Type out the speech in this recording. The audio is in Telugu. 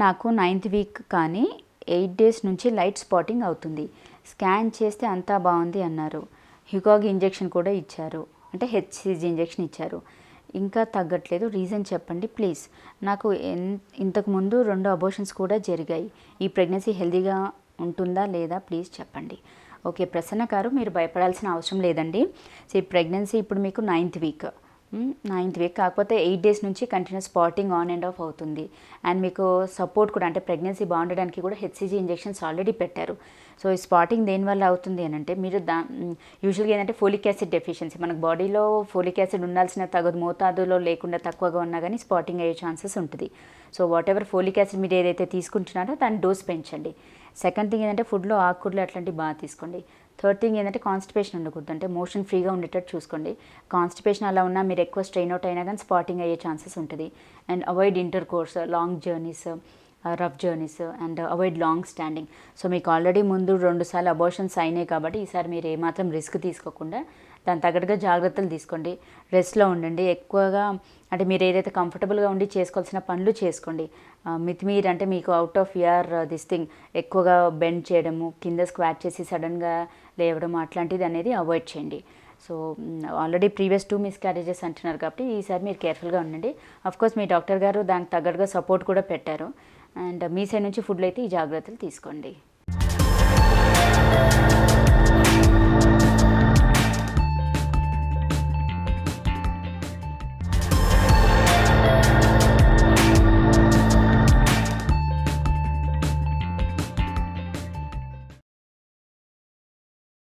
నాకు నైన్త్ వీక్ కానీ ఎయిట్ డేస్ నుంచి లైట్ స్పాటింగ్ అవుతుంది స్కాన్ చేస్తే అంతా బాగుంది అన్నారు హ్యూగాగ్ ఇంజెక్షన్ కూడా ఇచ్చారు అంటే హెచ్సిజీ ఇంజెక్షన్ ఇచ్చారు ఇంకా తగ్గట్లేదు రీజన్ చెప్పండి ప్లీజ్ నాకు ఎన్ ఇంతకు ముందు రెండు అబోషన్స్ కూడా జరిగాయి ఈ ప్రెగ్నెన్సీ హెల్దీగా ఉంటుందా లేదా ప్లీజ్ చెప్పండి ఓకే ప్రసన్న గారు మీరు భయపడాల్సిన అవసరం లేదండి సో ఈ ప్రెగ్నెన్సీ ఇప్పుడు మీకు నైన్త్ వీక్ నైన్త్ వీక్ కాకపోతే ఎయిట్ డేస్ నుంచి continuous spotting on and off అవుతుంది అండ్ మీకు సపోర్ట్ కూడా అంటే ప్రెగ్నెన్సీ బాగుండడానికి కూడా హెచ్సిజీ ఇంజెక్షన్స్ ఆల్రెడీ పెట్టారు సో ఈ స్పాటింగ్ దేనివల్ల అవుతుంది అని అంటే మీరు దా యూజువల్గా ఏంటంటే ఫోలిక్ యాసిడ్ డెఫిషియన్సీ మనకు బాడీలో ఫోలిక్ యాసిడ్ ఉండాల్సిన తగదు మోతాదులో లేకుండా తక్కువగా ఉన్నా కానీ స్పాటింగ్ అయ్యే ఛాన్సెస్ ఉంటుంది so whatever folic acid మీరు ఏదైతే తీసుకుంటున్నారో దాని డోస్ పెంచండి సెకండ్ థింగ్ ఏంటంటే ఫుడ్లో ఆకుకూరలు అట్లాంటివి బాగా తీసుకోండి థర్డ్ థింగ్ ఏంటంటే కాన్స్టిపేషన్ ఉండకూడదు అంటే మోషన్ ఫ్రీగా ఉండేటట్టు చూసుకోండి కాన్స్టిపేషన్ అలా ఉన్నా మీరు ఎక్కువ స్ట్రెయిన్ అవుట్ అయినా కానీ స్పాటింగ్ అయ్యే ఛాన్సెస్ ఉంటుంది and avoid intercourse long journeys rough journeys and avoid long standing so మీకు ఆల్రెడీ ముందు రెండు సార్లు అబోషన్స్ అయినాయి కాబట్టి ఈసారి మీరు ఏమాత్రం రిస్క్ తీసుకోకుండా దాని తగ్గట్టుగా జాగ్రత్తలు తీసుకోండి రెస్ట్లో ఉండండి ఎక్కువగా అంటే మీరు ఏదైతే కంఫర్టబుల్గా ఉండి చేసుకోవాల్సిన పనులు చేసుకోండి ఆ, మితిమీరి అంటే మీకు out of year this thing ఎక్కువగా బెండ్ చేయడము కింద స్క్వాట్ చేసి సడన్గా లేవడం అట్లాంటిది అనేది అవాయిడ్ చేయండి so already previous two miscarriages అంటున్నారు కాబట్టి ఈసారి మీరు కేర్ఫుల్గా ఉండండి అఫ్ కోర్స్ మీ డాక్టర్ గారు దానికి తగ్గట్టుగా సపోర్ట్ కూడా పెట్టారు అండ్ మీ సైడ్ నుంచి ఫుడ్లో అయితే ఈ జాగ్రత్తలు తీసుకోండి